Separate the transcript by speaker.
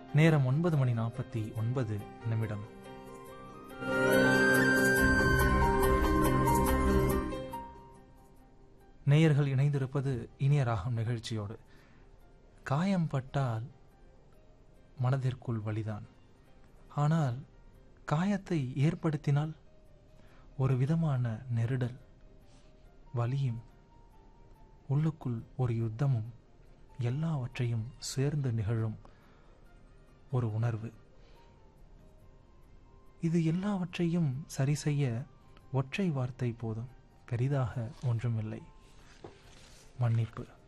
Speaker 1: நேரம் ஒன்பது மணி நாற்பத்தி ஒன்பது நிமிடம் நேயர்கள் இணைந்திருப்பது இனிய ராகம் நிகழ்ச்சியோடு காயம் பட்டால் மனதிற்குள் வலிதான் ஆனால் காயத்தை ஏற்படுத்தினால் ஒரு விதமான நெருடல் வலியும் உள்ளுக்குள் ஒரு யுத்தமும் எல்லாவற்றையும் சேர்ந்து நிகழும் ஒரு உணர்வு இது எல்லாவற்றையும் சரி செய்ய ஒற்றை வார்த்தை போதும் பெரிதாக ஒன்றுமில்லை மன்னிப்பு